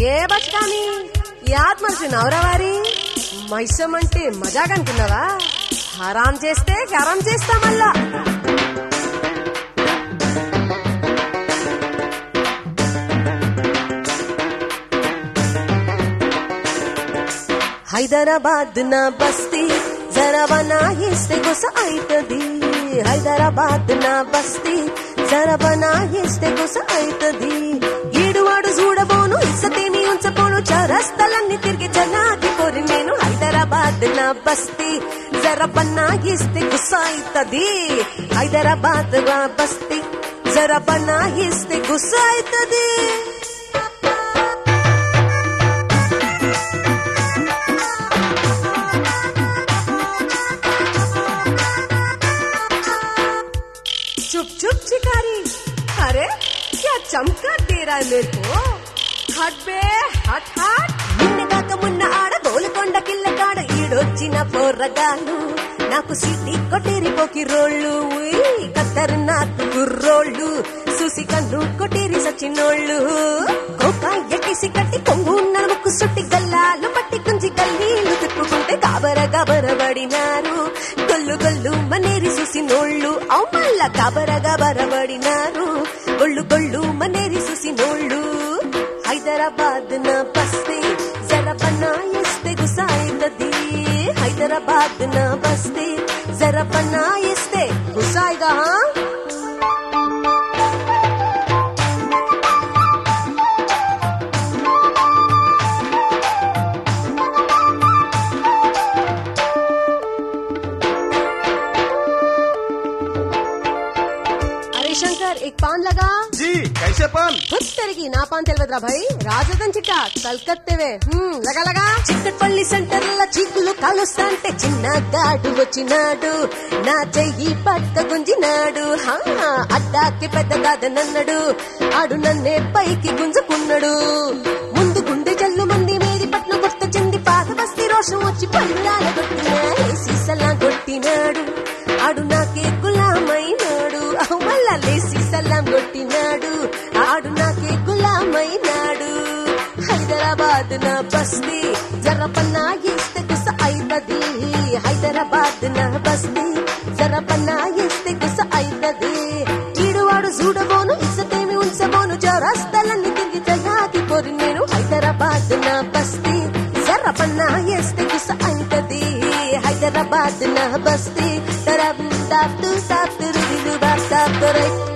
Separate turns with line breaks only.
ఏ bus కానీ యాద్ మనిషి నవరవారి మైసం అంటే మజాగా అనుకున్నావా హరాం చేస్తే హరాం చేస్తా మళ్ళా హైదరాబాద్ నా బస్తీ జరా బనాయిస్తే గుస అయితది హైదరాబాద్ నా బస్తీ జరా బనాయిస్తే గుస అయితది ఈడువాడు చూడబోను ఇసతేని ఉంచబోను చరస్తలన్నీ తిరిగి జనాకి కోరి నేను హైదరాబాద్ నా బస్తీ జర బనాయిస్తే గుస అయితది హైదరాబాద్ నా బస్తీ జర బనాయిస్తే గుస అయితది चुप चुप शिकारी अरे क्या चमका दे रहा है मेरे को हट बे हट हट నిన్నగాక మున్న ఆడ గోలుకొండ కిల్ల కాడ ఈడొచ్చిన పోర్రగాళ్ళు నాకు సిటీ కొట్టేరి పోకి రోళ్ళు కత్తరు నాకు గుర్రోళ్ళు చూసి కన్ను కొట్టేరి సచినోళ్ళు కోక ఎక్కిసి కట్టి కొంగు నడుముకు సుట్టి గల్లాలు పట్టి గుంజి గల్లీలు తిప్పుకుంటే గాబర గాబర పడినారు గొల్లు గొల్లు మనేరి చూసి నోళ్ళు అవు మళ్ళా గాబర గాబర పడినారు గొల్లు గొల్లు మనేరి చూసి నోళ్ళు హైదరాబాద్ నా బస్తీ జర బనాయిస్తే గుసాయితది హైదరాబాద్ నా బస్తీ జర బనాయిస్తే గుసాయిగా హా అరే శంకర్ एक पान लगा
जी कैसे पान
తిరిగి నా పాన్ తెలియదురా భాయ్ రాజదన్ చిట్ట కల్కత్తేవే హ్మ్, లగా లగా చిక్కట్పల్లి సెంటర్ ల చీకులు కాలుస్తా అంటే చిన్న గాడు వచ్చినాడు నా చెయ్యి పట్ట గుంజినాడు హా అడ్డాకి పెద్ద కాదనన్నాడు ఆడు నన్నే పైకి గుంజుకున్నాడు ముందు గుండె జల్లు మంది మేది పట్నం గుర్తు చెంది పాత బస్తీ రోషం వచ్చి పళ్ళాల కొట్టినా సీసలా కొట్టినాడు ఆడు నాకే గులామైనాడు అహు మళ్ళా లేసి సలాం కొట్టినాడు ఆడు నాకే గులామైనాడు హైదరాబాద్ నా బస్తీ జరపన్నా ఇస్తే కుస అయితది హైదరాబాద్ నా బస్తీ జరపన్నా ఇస్తే కుస అయితది ఈడువాడు చూడబోను ఇసతేమి ఉంచబోను జరస్తలన్నీ తిరిగి జగాకి పొరి నేను హైదరాబాద్ నా బస్తీ జరపన్నా ఇస్తే కుస అయితది హైదరాబాద్ నా బస్తీ తరం తాప్తు తాప్తు రుదిలు బాప్ తాప్తు రైట్